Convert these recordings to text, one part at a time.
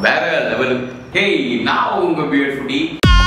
வேற level hey நான் உங்க பியர் ஃபுடி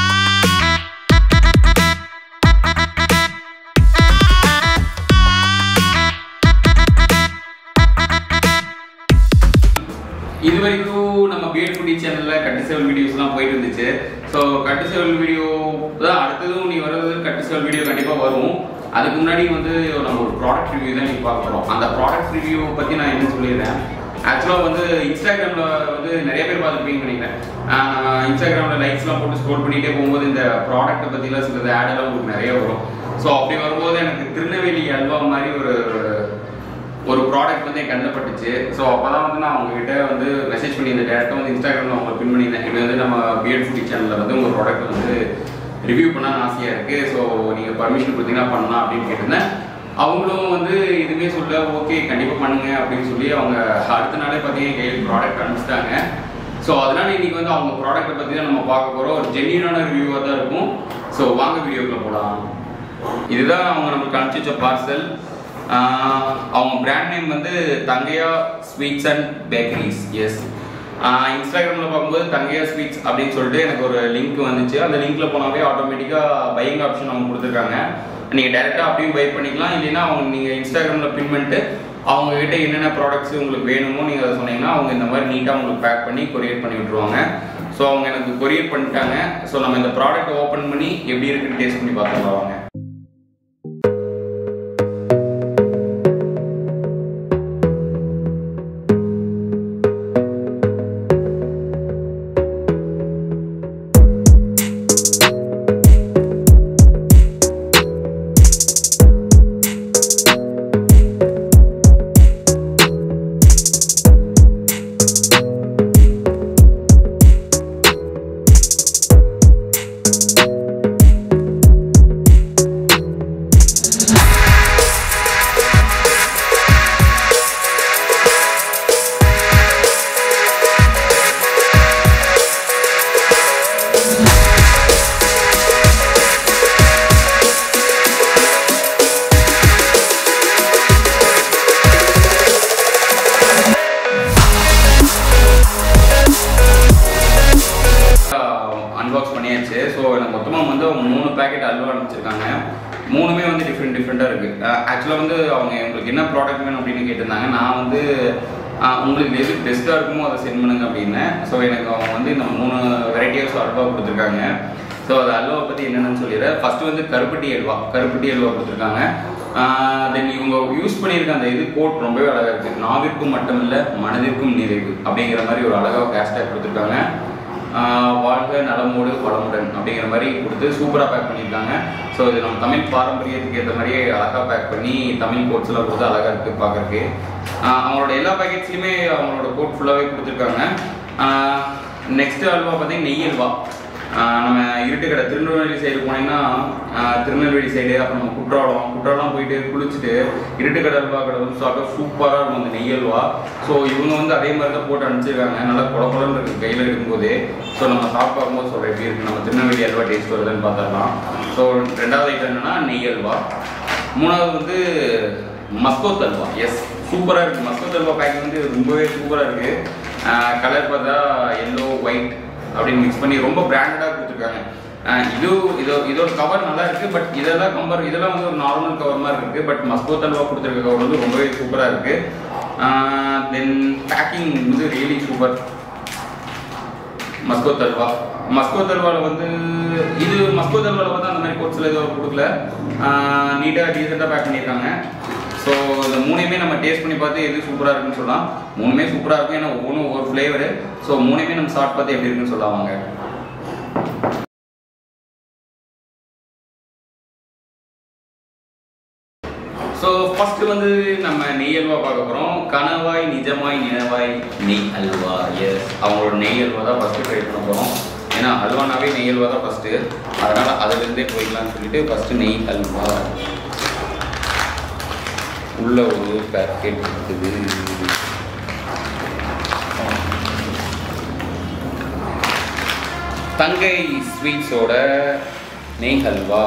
இது வரைக்கும் நம்ம பிஎட் ஃபுடி சேனல்ல கட்டு சேவல் வீடியோஸ்லாம் போயிட்டு இருந்துச்சு ஸோ கட்டு சேவல் வீடியோ தான் அடுத்ததும் நீ வர்றது கட்டு சேவல் வீடியோ கண்டிப்பாக வரும் அதுக்கு முன்னாடி வந்து நம்ம ஒரு ப்ராடக்ட் ரிவ்யூ தான் நீ பார்க்க போகிறோம் அந்த ப்ராடக்ட் ரிவ்யூ பற்றி நான் என்ன சொல்லிடுறேன் ஆக்சுவலாக வந்து இன்ஸ்டாகிராமில் வந்து நிறைய பேர் பார்த்துருப்பீங்கன்னு நினைக்கிறேன் ஆஹ் இன்ஸ்டாகிராமில் லைக்ஸ்லாம் போட்டு ஸ்க்ரோல் பண்ணிகிட்டே போகும்போது இந்த ப்ராடக்ட்டை பற்றிலாம் சில ஆட் எல்லாம் உங்களுக்கு நிறைய வரும் ஸோ அப்படி வரும்போது எனக்கு திருநெல்வேலி அல்வா மாதிரி ஒரு ஒரு ப்ராடக்ட் வந்து என் கண்ணில் பட்டுச்சு ஸோ அப்பதான் வந்து நான் உங்ககிட்ட வந்து மெசேஜ் பண்ணியிருந்தேன் டேரக்டாக வந்து இன்ஸ்டாகிராமில் உங்களுக்கு பின் பண்ணியிருந்தேன் இப்படி வந்து நம்ம பிஎட் ஃபுடி சேனலில் வந்து உங்கள் ப்ராடக்ட் வந்து ரிவ்யூ பண்ணணும்னு ஆசையாக இருக்குது ஸோ நீங்கள் பர்மிஷன் கொடுத்தீங்கன்னா பண்ணலாம் அப்படின்னு கேட்டிருந்தேன் அவங்களும் வந்து இதுவுமே சொல்ல ஓகே கண்டிப்பாக பண்ணுங்க அப்படின்னு சொல்லி அவங்க அடுத்த நாளே பார்த்தீங்கன்னா கையில் ப்ராடக்ட் அனுப்பிச்சிட்டாங்க ஸோ அதனால இன்னைக்கு வந்து அவங்க ப்ராடக்ட்டை பற்றி தான் நம்ம பார்க்க போகிறோம் ஒரு ஜென்யூனான ரிவ்யூவாக தான் இருக்கும் ஸோ வாங்க வீடியோக்குள்ள போகலாம் இதுதான் அவங்க நமக்கு அனுப்பிச்சு வச்ச பார்சல் அவங்க பிராண்ட் நேம் வந்து தங்கையா ஸ்வீட்ஸ் அண்ட் பேக்கரிஸ் எஸ் இன்ஸ்டாகிராமில் பார்க்கும்போது தங்கையா ஸ்வீட்ஸ் அப்படின்னு சொல்லிட்டு எனக்கு ஒரு லிங்க் வந்துச்சு அந்த லிங்க்ல போனாவே ஆட்டோமேட்டிக்காக பையிங் ஆப்ஷன் அவங்க கொடுத்துருக்காங்க நீங்கள் டேரெக்டாக அப்படியும் பை பண்ணிக்கலாம் இல்லைன்னா அவங்க நீங்கள் இன்ஸ்டாகிராமில் பின் பண்ணிட்டு அவங்க கிட்ட என்னென்ன ப்ராடக்ட்ஸ் உங்களுக்கு வேணுமோ நீங்கள் அதை சொன்னீங்கன்னா அவங்க இந்த மாதிரி நீட்டாக உங்களுக்கு பேக் பண்ணி கொரியர் பண்ணி விட்ருவாங்க ஸோ அவங்க எனக்கு கொரியர் பண்ணிட்டாங்க ஸோ நம்ம இந்த ப்ராடக்ட் ஓப்பன் பண்ணி எப்படி இருக்குன்னு டேஸ்ட் பண்ணி பார்த்துக்கலாம் வாங்க அன்பாக்ஸ் பண்ணியாச்சு ஸோ எனக்கு மொத்தமாக வந்து அவங்க மூணு பேக்கெட் அல்வா அனுப்பிச்சிருக்காங்க மூணுமே வந்து டிஃப்ரெண்ட் டிஃப்ரெண்ட்டாக இருக்குது ஆக்சுவலாக வந்து அவங்க உங்களுக்கு என்ன ப்ராடக்ட் வேணும் அப்படின்னு கேட்டிருந்தாங்க நான் வந்து ஆஹ், உங்களுக்கு எது பெஸ்ட்டாக இருக்குமோ அதை சென்ட் பண்ணுங்க அப்படின்னேன் ஸோ எனக்கு அவங்க வந்து இந்த மூணு வெரைட்டி ஆஃப் அல்வா கொடுத்துருக்காங்க ஸோ அது அல்வாவை பற்றி என்னென்னு சொல்லிடுறேன் ஃபர்ஸ்ட் வந்து கருப்பட்டி அல்வா கருப்பட்டி அல்வா கொடுத்துருக்காங்க தென் இவங்க யூஸ் பண்ணியிருக்க அந்த இது கோட் ரொம்பவே அழகாக இருக்குது நாவிற்கும் மட்டும் இல்லை மனதிற்கும் நிறைவு அப்படிங்கிற மாதிரி ஒரு அழகாக கேஷ்டாக் கொடுத்துருக்காங்க ஆஹ் வாழ்க நலமோடு வளமுடன் அப்படிங்கிற மாதிரி கொடுத்து சூப்பராக பேக் பண்ணியிருக்காங்க ஸோ இது நம்ம தமிழ் பாரம்பரியத்துக்கு ஏற்ற மாதிரியே அழகாக பேக் பண்ணி தமிழ் கோட்ஸ்லாம் கொடுத்து அழகாக இருக்குது பார்க்கறதுக்கு ஆஹ் அவங்களோட எல்லா பேக்கெட்ஸ்லையுமே அவங்களோட கோட் ஃபுல்லாகவே கொடுத்துருக்காங்க நெக்ஸ்ட் அல்வா பார்த்தீங்கன்னா நெய் அல்வா ஆஹ் நம்ம இருட்டுக்கடை திருநெல்வேலி சைடு போனீங்கன்னா ஆஹ் திருநெல்வேலி சைடு அப்புறம் நம்ம குற்றாலம் குற்றாலம் போயிட்டு குளிச்சுட்டு இருட்டுக்கடை அல்வா கடை வந்து சாப்பிட்டா சூப்பராக இருக்கும் அந்த நெய் அல்வா ஸோ இவங்க வந்து அதே மாதிரி தான் போட்டு அனுப்பிச்சிருக்காங்க நல்லா குழ குழன்னு இருக்கு கையில் எடுக்கும்போது ஸோ நம்ம சாப்பிட்டு பார்க்கும்போது சொல்கிறேன் எப்படி இருக்கு நம்ம திருநெல்வேலி அல்வா டேஸ்ட் வருதுன்னு பார்த்துடலாம் ஸோ ரெண்டாவது ஐட்டம் என்னன்னா நெய் அல்வா மூணாவது வந்து மஸ்கோத் அல்வா எஸ் சூப்பராக இருக்குது மஸ்கோத் அல்வா பேக்கிங் வந்து ரொம்பவே சூப்பராக இருக்குது கலர் பார்த்தா எல்லோ ஒயிட் அப்படின்னு மிக்ஸ் பண்ணி ரொம்ப பிராண்டடாக கொடுத்துருக்காங்க ஆஹ் இது இதோ இதோட கவர் நல்லா இருக்கு பட் இதெல்லாம் கம்பர் இதெல்லாம் வந்து ஒரு நார்மல் கவர் மாதிரி இருக்கு பட் மஸ்கோத் அல்வா கொடுத்துருக்க கவர் வந்து ரொம்பவே சூப்பராக இருக்கு தென் பேக்கிங் வந்து ரியலி சூப்பர் மஸ்கோத் அல்வா மஸ்கோத் அல்வாவில் வந்து இது மஸ்கோத் அல்வாவில் வந்து அந்த மாதிரி கோட்ஸில் எதுவும் கொடுக்கல நீட்டாக டீசெண்டாக பேக் பண்ணியிருக்காங்க ஸோ இந்த மூணையுமே நம்ம டேஸ்ட் பண்ணி பார்த்து எது சூப்பராக இருக்குன்னு சொல்லலாம் மூணுமே சூப்பராக இருக்கும் ஏன்னா ஒவ்வொன்றும் ஒவ்வொரு ஃப்ளேவரு ஸோ மூணுமே நம்ம சாப்பிட்டு பார்த்து எப்படி இருக்குன்னு சொல்லலாம் வாங்க ஸோ ஃபர்ஸ்ட் வந்து நம்ம நெய் அல்வா பார்க்க போகிறோம் கனவாய் நிஜமாய் நினைவாய் நெய் அல்வா எஸ் அவங்களோட நெய் அல்வா தான் ஃபஸ்ட்டு ட்ரை பண்ண போகிறோம் ஏன்னா அல்வானாவே நெய் அல்வா தான் ஃபஸ்ட்டு அதனால் அதுலேருந்தே போயிடலாம்னு சொல்லிட்டு ஃபஸ்ட்டு நெய் அல்வா உள்ள ஒரு பேக்கெட் இருக்குது தங்கை ஸ்வீட்ஸோட நெய் ஹல்வா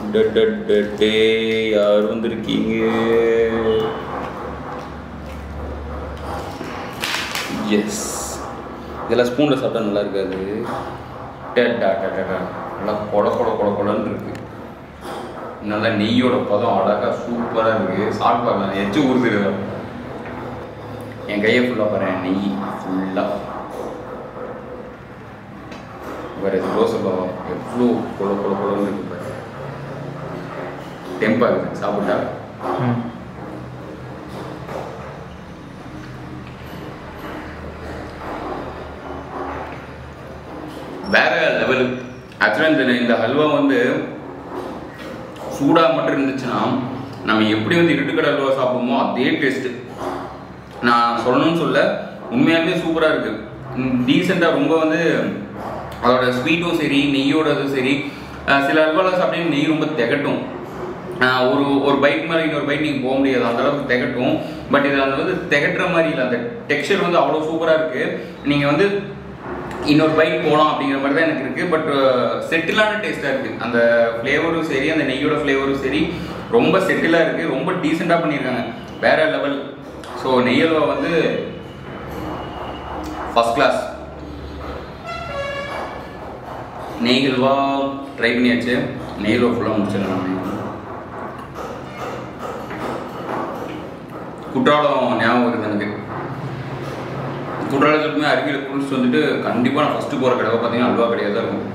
டே யார் வந்திருக்கீங்க எஸ் இதெல்லாம் ஸ்பூனில் சாப்பிட்டா நல்லா இருக்காது டேட்டா டேட்டா நல்லா கொட கொட கொட கொடன்னு இருக்கு நல்லா நெய்யோட பதம் அழகாக சூப்பராக இருக்கு சாப்பிட்டு பார்க்கலாம் எச்சு ஊறுதுருதா என் கையை ஃபுல்லாக பாரு நெய் ஃபுல்லாக வேறு இது ரோஸ் பாவா எவ்வளோ கொல கொல கொலன்னு இருக்கு பாரு டெம்ப் ஆகுது சாப்பிட்டா வேற லெவல் ஆக்சுவலாக இந்த இந்த ஹல்வா வந்து சூடாக மட்டும் இருந்துச்சுன்னா நம்ம எப்படி வந்து இருட்டுக்கடை அல்வா சாப்பிடுமோ அதே டேஸ்ட்டு நான் சொல்லணும்னு சொல்ல உண்மையாலுமே சூப்பராக இருக்கு டீசெண்டாக ரொம்ப வந்து அதோட ஸ்வீட்டும் சரி நெய்யோட இதுவும் சரி அஹ் சில அல்வாலாம் சாப்பிட்டீங்கன்னா நெய் ரொம்ப திகட்டும் அஹ் ஒரு ஒரு பைக் மேலே இன்னொரு பைக் நீங்கள் போக முடியாது அந்த அளவுக்கு திகட்டும் பட் இது அந்த வந்து திகட்டுற மாதிரி இல்லை அந்த டெக்ஸ்சர் வந்து அவ்வளோ சூப்பராக இருக்கு நீங்கள் வந்து இன்னொரு பைக் போகலாம் அப்படிங்கிற மாதிரி தான் எனக்கு இருக்கு பட் செட்டிலான டேஸ்ட்டாக இருக்கு அந்த ஃப்ளேவரும் சரி அந்த நெய்யோட ஃப்ளேவரும் சரி ரொம்ப செட்டிலாக இருக்கு ரொம்ப டீசெண்டாக பண்ணியிருக்காங்க வேற லெவல் ஸோ நெய்யல்வா வந்து ஃபர்ஸ்ட் கிளாஸ் நெய் ஹல்வா ட்ரை பண்ணியாச்சு நெய் ஹல்வா ஃபுல்லாக முடிச்சிடலாம் நான் குற்றாலம் ஞாபகம் வருது எனக்கு குற்றாலத்துக்குமே அருகில் குளிச்சுட்டு வந்துட்டு கண்டிப்பாக நான் ஃபஸ்ட்டு போகிற கடவை பார்த்தீங்கன்னா அல்வா கடையாக தான் இருக்கும்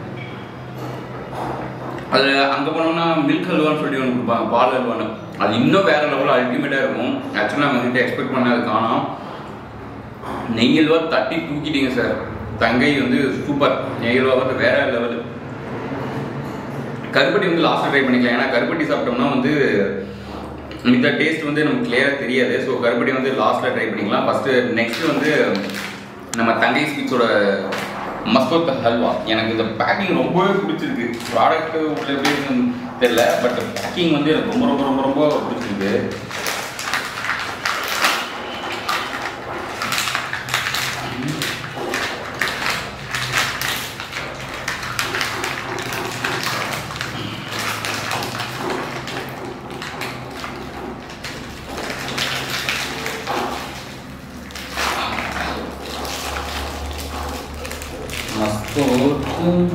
அது அங்கே போனோம்னா மில்க் ஹல்வான்னு சொல்லி ஒன்று கொடுப்பாங்க பால் ஹல்வான்னு அது இன்னும் வேற லெவலில் அல்டிமேட்டாக இருக்கும் ஆக்சுவலாக நம்ம கிட்ட எக்ஸ்பெக்ட் பண்ண அது காணோம் நெய் ஹல்வா தட்டி தூக்கிட்டீங்க சார் தங்கை வந்து சூப்பர் நெய் ஹல்வா வந்து வேற லெவல் கருப்பட்டி வந்து லாஸ்ட்டாக ட்ரை பண்ணிக்கலாம் ஏன்னா கருப்பட்டி சாப்பிட்டோம்னா வந்து இந்த டேஸ்ட் வந்து நமக்கு கிளியராக தெரியாது ஸோ கருப்பட்டி வந்து லாஸ்ட்டில் ட்ரை பண்ணிக்கலாம் ஃபஸ்ட்டு நெக்ஸ்ட் வந்து நம்ம தங்கை ஸ்வீட்ஸோட மஸ்கோத் ஹல்வா எனக்கு இந்த பேக்கிங் ரொம்பவே பிடிச்சிருக்கு ப்ராடக்ட் உள்ள எப்படி இருக்குன்னு தெரியல பட் பேக்கிங் வந்து எனக்கு ரொம்ப ரொம்ப ரொம்ப ரொம்ப பிடிச்சிருக்கு மஸ்கோத்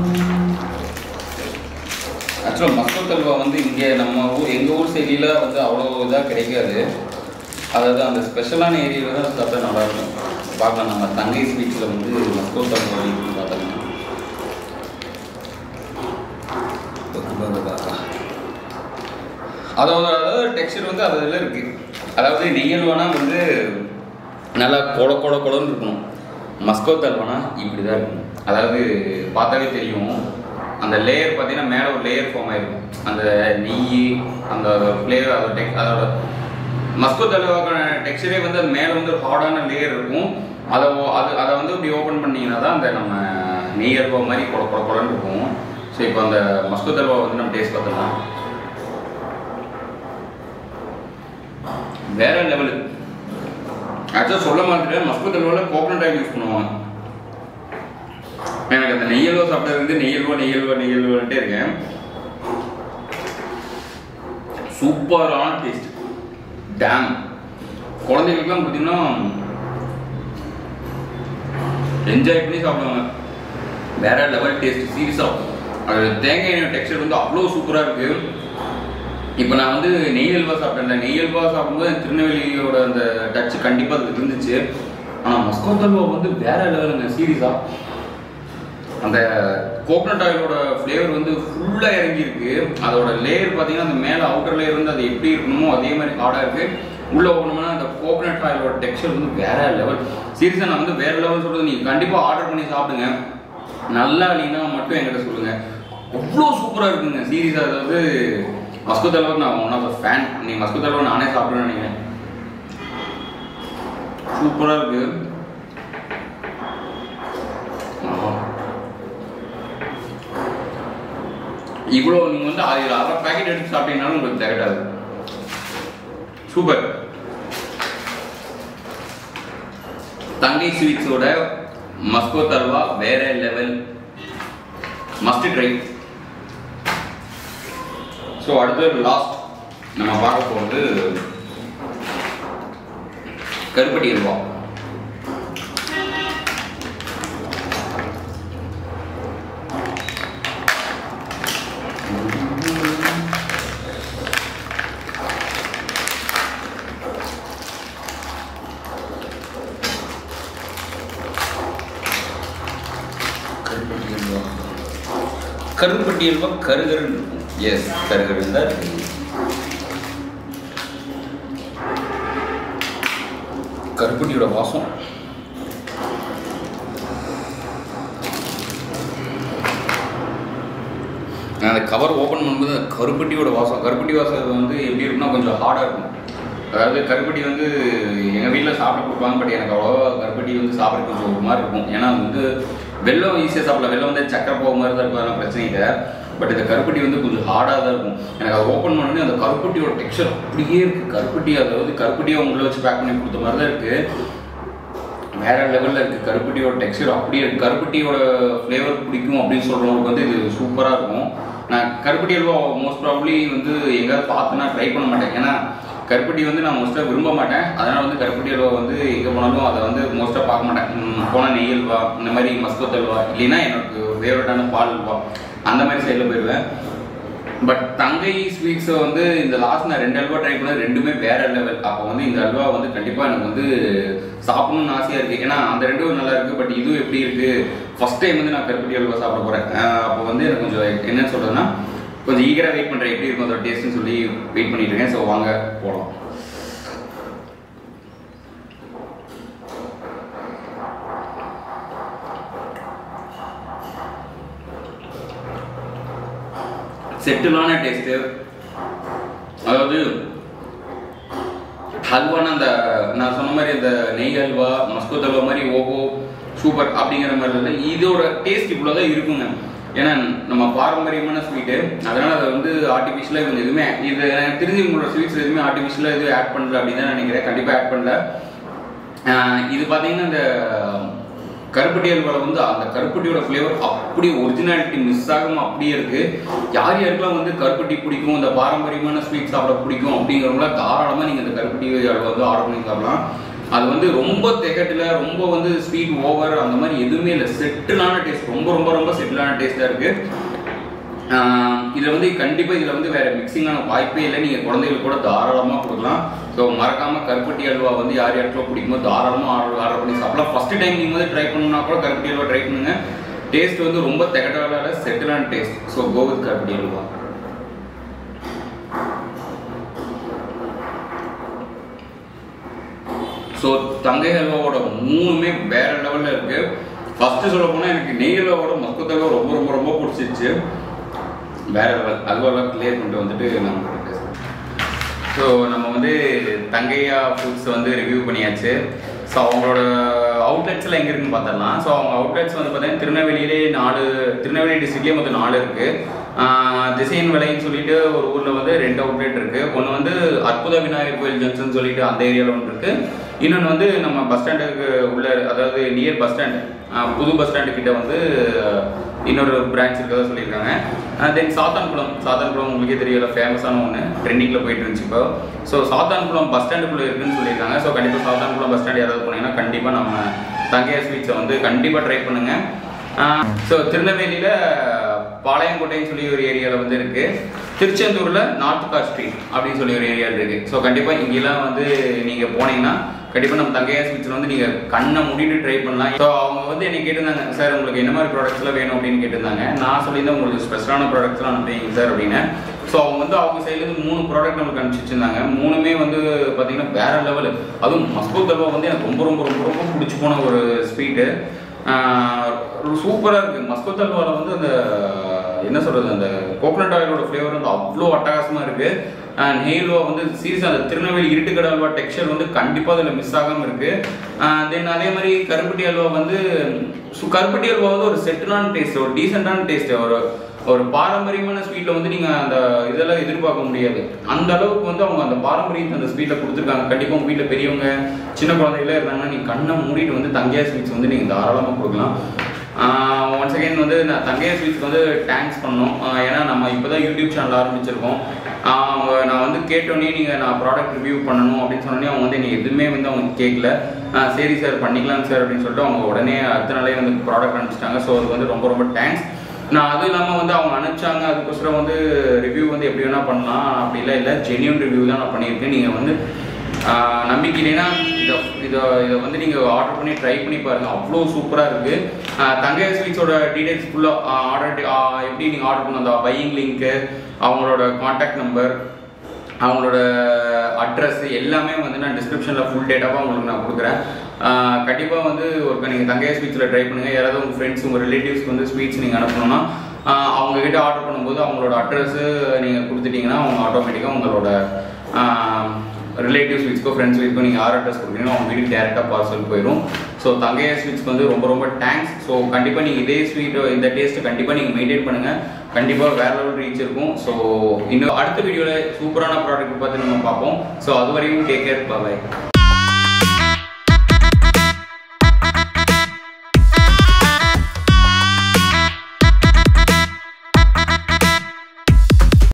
ஆக்சுவலாக மஸ்கோத் அல்வா வந்து இங்கே நம்ம ஊர் எங்கள் ஊர் சைடில் வந்து அவ்வளோ இதாக கிடைக்காது அதாவது அந்த ஸ்பெஷலான ஏரியாவில் தான் சாப்பிட்டா நல்லாயிருக்கும் பார்க்கலாம் நம்ம தங்கை ஸ்வீட்ஸில் வந்து மஸ்கோத் அல்வா இருக்குன்னு பார்த்தோம்னா அதோட அதாவது டெக்ஸ்சர் வந்து அதில் இருக்கு அதாவது நெய் அல்வானா வந்து நல்லா கொட கொட கொடன்னு இருக்கணும் மஸ்கோத் அல்வானா இப்படி தான் இருக்கும் அதாவது பார்த்தாவே தெரியும் அந்த லேயர் பார்த்தீங்கன்னா மேலே ஒரு லேயர் ஃபார்ம் ஆயிருக்கும் அந்த நெய் அந்த ஃப்ளேவர் அதோட டெக் அதோட மஸ்கோத் அல்வாக்கான டெக்ஸ்சரே வந்து அது மேலே வந்து ஒரு ஹார்டான லேயர் இருக்கும் அதை ஓ- அது அதை வந்து இப்படி ஓப்பன் பண்ணீங்கன்னா தான் அந்த நம்ம நெய் அல்வா மாதிரி கொட கொட கொடன்னு இருக்கும் ஸோ இப்போ அந்த மஸ்கோத் அல்வா வந்து நம்ம டேஸ்ட் பார்த்துக்கலாம் வேற லெவலு ஆக்சுவலாக சொல்ல மாதிரி மஸ்கோத் அல்வாவில் கோகனட் ஆயில் யூஸ் பண்ணுவாங்க எனக்கு அந்த நெய்யல்வா சாப்பிட்டது வந்து நெய்யல்வா நெய்யல்வா நெய்யல்வான்ட்டே இருக்கேன் சூப்பரான டேஸ்ட் டேம் குழந்தைகளுக்குலாம் பார்த்தீங்கன்னா என்ஜாய் பண்ணி சாப்பிடுவாங்க வேற லெவல் டேஸ்ட் சீரியஸாக அது தேங்காய் எண்ணெய் டெக்ஸ்டர் வந்து அவ்வளோ சூப்பராக இருக்கு இப்போ நான் வந்து நெய் அல்வா சாப்பிட்டேன் நெய் அல்வா சாப்பிடும்போது எனக்கு திருநெல்வேலியோட அந்த டச் கண்டிப்பாக அதுக்கு இருந்துச்சு ஆனால் மஸ்கோத் அல்வா வந்து வேற லெவலுங்க சீரியஸாக அந்த கோகனட் ஆயிலோட ஃப்ளேவர் வந்து ஃபுல்லாக இறங்கி இருக்கு அதோட லேயர் பார்த்தீங்கன்னா அந்த மேலே அவுட்டர் லேயர் வந்து அது எப்படி இருக்கணுமோ அதே மாதிரி ஹார்டாக இருக்கு உள்ள ஓப்பனோம்னா அந்த கோகனட் ஆயிலோட டெக்ஸ்சர் வந்து வேற லெவல் சீரியஸாக நான் வந்து வேற லெவல் சொல்றது நீங்கள் கண்டிப்பாக ஆர்டர் பண்ணி சாப்பிடுங்க நல்லா இல்லைன்னா மட்டும் என்கிட்ட சொல்லுங்க அவ்வளோ சூப்பராக இருக்குங்க சீரியஸாக அதாவது மஸ்கோத் அளவுக்கு நான் ஒன் ஆஃப் ஃபேன் நீ மஸ்கோத் அளவு நானே சாப்பிடுவேன்னு நினைக்கிறேன் சூப்பராக இருக்கு ஆஹா. இவ்வளோ நீங்கள் வந்து அது அரை பேக்கெட் எடுத்து சாப்பிட்டீங்கனாலும் உங்களுக்கு திகட்டாது சூப்பர் தங்கை ஸ்வீட்ஸோட மஸ்கோத் அல்வா வேற level must try so so அடுத்து லாஸ்ட் நம்ம பார்க்க போகிறது கருப்பட்டி அல்வா கருப்பட்டி அல்வா கருப்பட்டி அல்வா கருகருன்னு இருக்கும் எஸ் கருகருன்னு தான் இருக்கு கருப்பட்டியோட வாசம் நான் அந்த கவர் ஓப்பன் பண்ணும்போது அந்த கருப்பட்டியோட வாசம் கருப்பட்டி வாசம் வந்து எப்படி இருக்குன்னா கொஞ்சம் ஹார்டாக இருக்கும் அதாவது கருப்பட்டி வந்து எங்கள் வீட்டில் சாப்பிட கொடுப்பாங்க பட் எனக்கு அவ்வளோவா கருப்பட்டி வந்து சாப்பிட கொஞ்சம் ஒரு மாதிரி இருக்கும் ஏன்னா அது வந்து வெள்ளம் ஈஸியாக சாப்பிடலாம் வெள்ளம் வந்து சக்கரை போக மாதிரி தான் இருக்கும் அதெல்லாம் பிரச்சனை இல்லை பட் இந்த கருப்பட்டி வந்து கொஞ்சம் ஹார்டாக தான் இருக்கும் எனக்கு அதை ஓப்பன் பண்ணி அந்த கருப்பட்டியோட டெக்ஸ்சர் அப்படியே இருக்குது கருப்பட்டி அதாவது கருப்பட்டியை உங்களை வச்சு பேக் பண்ணி கொடுத்த மாதிரி தான் இருக்குது வேற லெவலில் இருக்குது கருப்பட்டியோட டெக்ஸ்சர் அப்படியே இருக்கு கருப்பட்டியோட ஃப்ளேவர் பிடிக்கும் அப்படின்னு சொல்கிறவங்களுக்கு வந்து இது சூப்பராக இருக்கும் நான் கருப்பட்டி அல்வா மோஸ்ட் ப்ராப்ளி வந்து எங்கேயாவது பார்த்துனா ட்ரை பண்ண மாட்டேன் ஏன்னா கருப்பட்டி வந்து நான் மோஸ்ட்டாக விரும்ப மாட்டேன் அதனால் வந்து கருப்பட்டி அல்வா வந்து எங்கே போனாலும் அதை வந்து மோஸ்ட்டாக பார்க்க மாட்டேன் ம், போனால் நெய் அல்வா இந்த மாதிரி மஸ்கத் அல்வா இல்லைன்னா எனக்கு ஃபேவரட்டான பால் அல்வா அந்த மாதிரி சைடில் போயிடுவேன் பட் தங்கை ஸ்வீட்ஸை வந்து இந்த லாஸ்ட் நான் ரெண்டு அல்வா ட்ரை பண்ணது ரெண்டுமே வேற லெவல் அப்போ வந்து இந்த அல்வா வந்து கண்டிப்பாக எனக்கு வந்து சாப்பிடணும்னு ஆசையாக இருக்குது ஏன்னா அந்த ரெண்டும் நல்லா இருக்குது பட் இதுவும் எப்படி இருக்குது ஃபர்ஸ்ட் டைம் வந்து நான் கருப்பட்டி அல்வா சாப்பிட போகிறேன் அப்போ வந்து எனக்கு கொஞ்சம் என்ன சொல்கிறதுன்னா கொஞ்சம் ஈகராக வெயிட் பண்ணுறேன் எப்படி இருக்கும் அதோட டேஸ்ட்னு சொல்லி வெயிட் பண்ணிட்டு இருக்கேன் ஸோ வாங்க போகலாம் செட்டிலான டேஸ்ட்டு அதாவது ஹல்வான அந்த நான் சொன்ன மாதிரி அந்த நெய் ஹல்வா மஸ்கோத் ஹல்வா மாதிரி ஓஹோ சூப்பர் அப்படிங்கிற மாதிரி இல்லை இதோட டேஸ்ட் இவ்வளோ தான் இருக்குங்க ஏன்னா நம்ம பாரம்பரியமான ஸ்வீட்டு அதனால அதை வந்து ஆர்டிஃபிஷியலாக இவங்க எதுவுமே இது எனக்கு தெரிஞ்சு இவங்களோட ஸ்வீட்ஸ் எதுவுமே ஆர்டிஃபிஷியலாக எதுவும் ஆட் பண்ணல அப்படின்னு தான் நினைக்கிறேன் கண்டிப்பாக ஆட் பண்ணல ஆஹ் இது பார்த்தீங்கன்னா இந்த கருப்பட்டி அல்வாவில் வந்து அந்த கருப்பட்டியோட ஃப்ளேவர் அப்படியே ஒரிஜினாலிட்டி மிஸ் ஆகாம அப்படியே இருக்கு யார் யாருக்கெல்லாம் வந்து கருப்பட்டி பிடிக்கும் இந்த பாரம்பரியமான ஸ்வீட் சாப்பிட பிடிக்கும் அப்படிங்கிறவங்கள தாராளமாக நீங்கள் இந்த கருப்பட்டி அல்வா வந்து ஆர்டர் பண்ணி சாப்பிடலாம் அது வந்து ரொம்ப திகட்டில் ரொம்ப வந்து ஸ்வீட் ஓவர் அந்த மாதிரி எதுவுமே இல்லை செட்டிலான டேஸ்ட் ரொம்ப ரொம்ப ரொம்ப செட்டிலான டேஸ்ட்டாக இருக்கு ஆஹ் இதுல வந்து கண்டிப்பா இதுல வந்து வேற மிக்சிங்கான வாய்ப்பே இல்லை நீங்க குழந்தைகளுக்கு கூட தாராளமா கொடுக்கலாம் ஸோ மறக்காம கருப்பட்டி அல்வா வந்து யார் யாருக்கோ பிடிக்குமோ தாராளமா ஆர்டர் ஆர்டர் பண்ணி சாப்பிடலாம் ஃபர்ஸ்ட் டைம் நீங்க வந்து ட்ரை பண்ணணும்னா கூட கருப்பட்டி அல்வா ட்ரை பண்ணுங்க டேஸ்ட் வந்து ரொம்ப திகட்டால செட்டிலான taste so go with karupatti halwa so தங்கை ஹல்வாவோட மூணுமே வேற லெவலில் இருக்கு ஃபர்ஸ்ட் சொல்ல போனால் எனக்கு நெய் ஹல்வாவோட மஸ்கத் ஹல்வா ரொம்ப ரொம்ப ரொம்ப பிடிச்சிருச்சு வேற லெவல் அல்வாலாம் கிளியர் பண்ணிட்டு வந்துட்டு நம்ம பேசுகிறோம் ஸோ நம்ம வந்து தங்கையா ஃபுட்ஸ் வந்து ரிவ்யூ பண்ணியாச்சு ஸோ அவங்களோட அவுட்லெட்ஸ்லாம் எங்கே இருக்குன்னு பார்த்துடலாம் ஸோ அவங்க அவுட்லெட்ஸ் வந்து பார்த்தீங்கன்னா திருநெல்வேலியிலே நாலு திருநெல்வேலி டிஸ்ட்ரிக்ட்லேயே மொத்தம் நாலு இருக்குது திசையின் விலைன்னு சொல்லிட்டு ஒரு ஊரில் வந்து ரெண்டு அவுட்லெட் இருக்குது ஒன்று வந்து அற்புத விநாயகர் கோயில் ஜங்ஷன் சொல்லிட்டு அந்த ஏரியாவில் ஒன்று இருக்குது இன்னொன்று வந்து நம்ம பஸ் ஸ்டாண்டுக்கு உள்ள அதாவது நியர் பஸ் ஸ்டாண்ட் புது பஸ் ஸ்டாண்டு கிட்ட வந்து இன்னொரு பிரான்ச் இருக்கதா சொல்லியிருக்காங்க தென் சாத்தான்குளம் சாத்தான்குளம் உங்களுக்கே தெரியல ஃபேமஸான ஒன்று ட்ரெண்டிங்கில் போயிட்டு இருந்துச்சு இப்போ ஸோ சாத்தான்குளம் பஸ் ஸ்டாண்டுக்குள்ளே இருக்குன்னு சொல்லியிருக்காங்க ஸோ கண்டிப்பாக சாத்தான்குளம் பஸ் ஸ்டாண்ட் யாராவது போனீங்கன்னா கண்டிப்பாக நம்ம தங்கையா ஸ்வீட்ஸை வந்து கண்டிப்பாக ட்ரை பண்ணுங்க ஸோ திருநெல்வேலியில் பாளையங்கோட்டைன்னு சொல்லி ஒரு ஏரியாவில் வந்து இருக்கு திருச்செந்தூரில் நார்த் கார் ஸ்ட்ரீட் அப்படின்னு சொல்லி ஒரு ஏரியா இருக்கு ஸோ கண்டிப்பாக இங்கெல்லாம் வந்து நீங்கள் போனீங்கன்னா கண்டிப்பாக நம்ம தங்கையா ஸ்வீட்ஸில் வந்து நீங்கள் கண்ணை மூடிட்டு ட்ரை பண்ணலாம் ஸோ அவங்க வந்து என்னை கேட்டிருந்தாங்க சார் உங்களுக்கு என்ன மாதிரி ப்ராடக்ட்ஸ்லாம் வேணும் அப்படின்னு கேட்டிருந்தாங்க நான் சொல்லியிருந்தேன் உங்களுக்கு ஸ்பெஷலான ப்ராடக்ட்ஸ்லாம் அனுப்புறீங்க சார் அப்படின்னு ஸோ அவங்க வந்து அவங்க சைட்லேருந்து மூணு ப்ராடக்ட் நமக்கு அனுப்பிச்சு வச்சிருந்தாங்க மூணுமே வந்து பார்த்தீங்கன்னா வேற லெவல் அதுவும் மஸ்கூத் அல்வா வந்து எனக்கு ரொம்ப ரொம்ப ரொம்ப ரொம்ப பிடிச்சி போன ஒரு ஸ்வீட்டு சூப்பராக இருக்குது மஸ்கூத் அல்வாவில் வந்து அந்த என்ன சொல்கிறது அந்த கோகனட் ஆயிலோட ஃப்ளேவர் வந்து அவ்வளோ அட்டகாசமாக இருக்குது நெய்ல்வா வந்து சீரியஸாக அந்த திருநெல்வேலி இருட்டுக்கடை அல்வா டெக்ஸ்சர் வந்து கண்டிப்பாக அதில் மிஸ் ஆகாமல் இருக்குது தென் அதே மாதிரி கருப்பட்டி அல்வா வந்து சு- கருப்பட்டி அல்வா வந்து ஒரு செட்டிலான டேஸ்ட் ஒரு டீசெண்டான டேஸ்ட் ஒரு ஒரு பாரம்பரியமான ஸ்வீட்ல வந்து நீங்க அந்த இதெல்லாம் எதிர்பார்க்க முடியாது அந்த அளவுக்கு வந்து அவங்க அந்த பாரம்பரியத்தை அந்த ஸ்வீட்ல கொடுத்துருக்காங்க கண்டிப்பா உங்க வீட்டுல பெரியவங்க சின்ன குழந்தைகளே இருந்தாங்கன்னா நீங்க கண்ணை மூடிட்டு வந்து தங்கியா ஸ்வீட்ஸ் வந்து நீங்க தாராளமா கொடுக்கலாம் ஒன்ஸ் அகைன் வந்து நான் தங்கையா ஸ்வீட்ஸ்க்கு வந்து தேங்க்ஸ் பண்ணணும் ஆஹ் ஏன்னா நம்ம இப்போ தான் யூடியூப் சேனல் ஆரம்பிச்சிருக்கோம் ஆஹ் அவங்க நான் வந்து கேட்டோன்னே நீங்கள் நான் ப்ராடக்ட் ரிவ்யூ பண்ணணும் அப்படின்னு சொன்னோன்னே அவங்க வந்து எனக்கு எதுவுமே வந்து அவங்க கேட்கல ஆஹ் சரி சார் பண்ணிக்கலாம் சார் அப்படின்னு சொல்லிட்டு அவங்க உடனே அடுத்த நாளே வந்து ப்ராடக்ட் அனுப்பிச்சிட்டாங்க ஸோ அது வந்து ரொம்ப ரொம்ப தேங்க்ஸ் நான் அது இல்லாமல் வந்து அவங்க அனுப்பிச்சாங்க அதுக்கோசரம் வந்து ரிவ்யூ வந்து எப்படி வேணால் பண்ணலாம் அப்படிலாம் இல்லை ஜென்யூன் ரிவ்யூ தான் நான் பண்ணியிருக்கேன் நீங்கள் வந்து ஆஹ் நம்பிக்கை இல்லைன்னா இதை இதை இதை வந்து நீங்கள் ஆர்டர் பண்ணி ட்ரை பண்ணி பாருங்கள் அவ்வளோ சூப்பராக இருக்குது தங்கையா ஸ்வீட்ஸோட டீடைல்ஸ் ஃபுல்லாக ஆர்டர் எப்படி நீங்கள் ஆர்டர் பண்ண அந்த பையிங் லிங்க்கு அவங்களோட காண்டாக்ட் நம்பர் அவங்களோட அட்ரஸ் எல்லாமே வந்து நான் டிஸ்கிரிப்ஷனில் ஃபுல் டேட்டாவாக உங்களுக்கு நான் கொடுக்குறேன் கண்டிப்பாக வந்து ஒரு நீங்கள் தங்கையா ஸ்வீட்ஸில் ட்ரை பண்ணுங்கள் யாராவது உங்கள் ஃப்ரெண்ட்ஸ் உங்கள் ரிலேட்டிவ்ஸ்க்கு வந்து ஸ்வீட்ஸ் நீங்கள் அனுப்பணும்னா ஆஹ் அவங்க கிட்ட ஆர்டர் பண்ணும்போது அவங்களோட அட்ரஸ் நீங்கள் கொடுத்துட்டீங்கன்னா அவங்க ஆட்டோமேட்டிக்காக உங்களோட ரிலேட்டிவ் ஸ்வீட்ஸ்க்கோ ஃப்ரெண்ட்ஸ் ஸ்வீட்ஸ்க்கோ நீங்கள் யார் அட்ரஸ் கொடுக்குறீங்களோ அவங்க வீட்டுக்கு டேரெக்டாக பார்சல் போயிடும் ஸோ தங்கையா ஸ்வீட்ஸ்க்கு வந்து ரொம்ப ரொம்ப தேங்க்ஸ் ஸோ கண்டிப்பாக நீங்கள் இதே ஸ்வீட் இந்த டேஸ்ட்டு கண்டிப்பாக நீங்கள் மெயின்டைன் பண்ணுங்கள் கண்டிப்பாக வேற லெவல் ரீச் இருக்கும் ஸோ இன்னும் அடுத்த வீடியோவில் சூப்பரான ப்ராடக்ட் பார்த்து நம்ம பார்ப்போம் ஸோ அது வரையும் டேக் கேர் பாய்